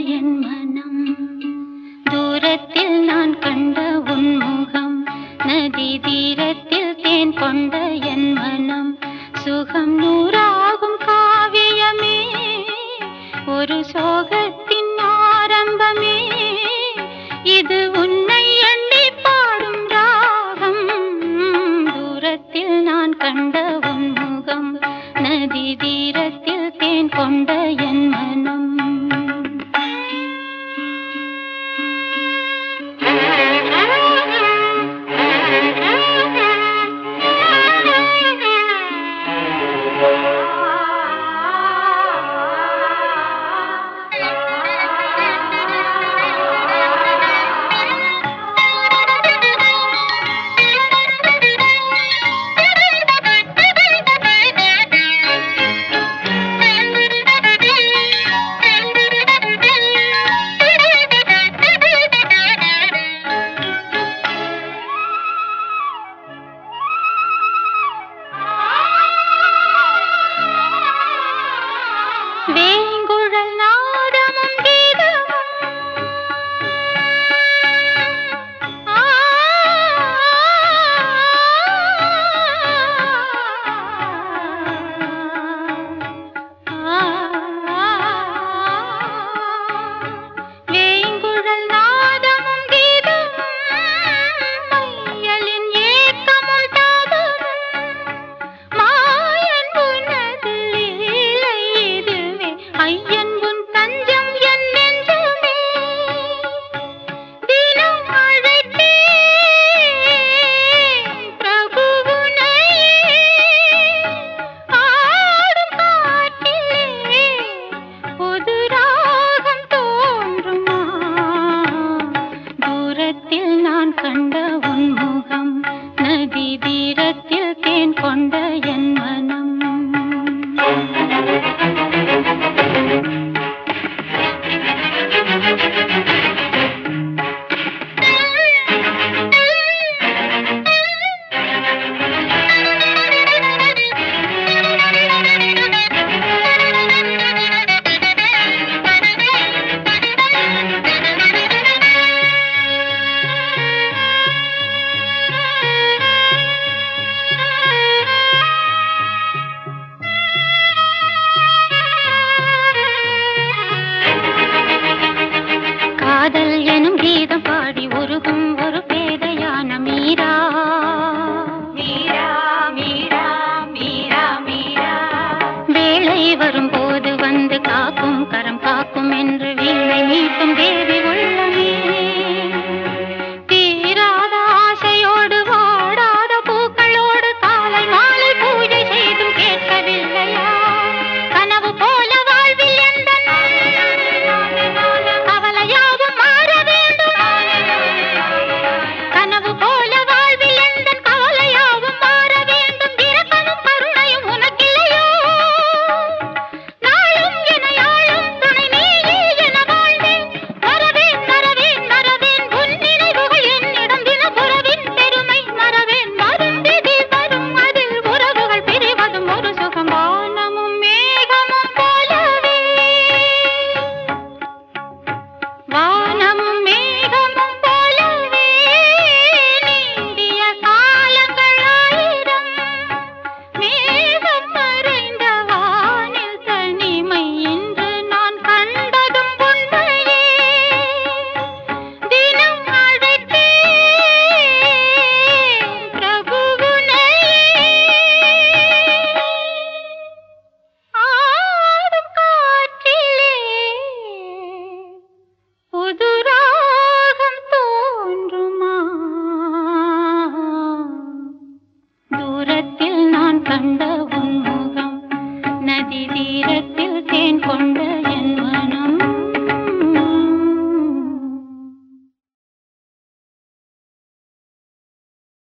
என் மனம் தூரத்தில் நான் கண்ட உன் முகம் நதி தீரத்தில் தேன் கொண்ட என் மனம் சுகம் நூறாகும் காவியமே ஒரு சோகத்தின் ஆரம்பமே இது உன்னை எண்ணி பாடும் ராகம் தூரத்தில் நான் கண்ட உன் முகம் நதி தீரத்தில் தேன் கொண்ட என் மனம் வேங்குழல் நாதமும் கீதமும் ஆ வேங்குழல் நாதமும் கீதமும் மையலின் ஏக்கமும் தாபமும் மாயன் உனது லீலை இதுவே ஐயன் உன் தஞ்சம் என் நெஞ்சமே தினம் அழைத்தே பிரபு உனையே ஆடும் காட்டிலே புது ராகம் தோன்றுமா தூரத்தில் நான் கண்ட உன் முகம் நதி தீரத்தில் தேன் கொண்ட என் மனம் காதல் எனும் கீதம் பாடி உருகும் ஒரு பேதையான மீரா மீரா மீரா மீரா மீரா வேளை வரும்போது வந்து காக்கும் கரம் காக்கும் என்று வீணை மீட்டும் தேவி